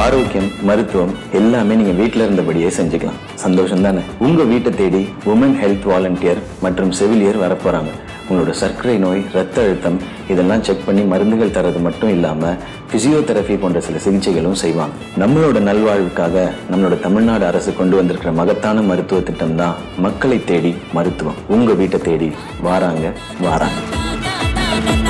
ஆரோக்கியம் மருத்துவம் எல்லாமே நீங்க வீட்ல இருந்தபடியே செஞ்சுக்கலாம் சந்தோஷம் தானே உங்க வீட்டை தேடி உமன் ஹெல்த் வாலண்டியர் மற்றும் செவிலியர் வரப்போறாங்க உங்களோட சர்க்கரை நோய் ரத்த அழுத்தம் இதெல்லாம் செக் பண்ணி மருந்துகள் தரது மட்டும் இல்லாம பிசியோதெரபி போன்ற சில சிகிச்சைகளும் செய்வாங்க நம்மளோட நல்வாழ்வுக்காக நம்மளோட தமிழ்நாடு அரசு கொண்டு வந்திருக்கிற மகத்தான மருத்துவ திட்டம் தான் மக்களை தேடி மருத்துவம் உங்க வீட்டை தேடி வாராங்க வாராங்க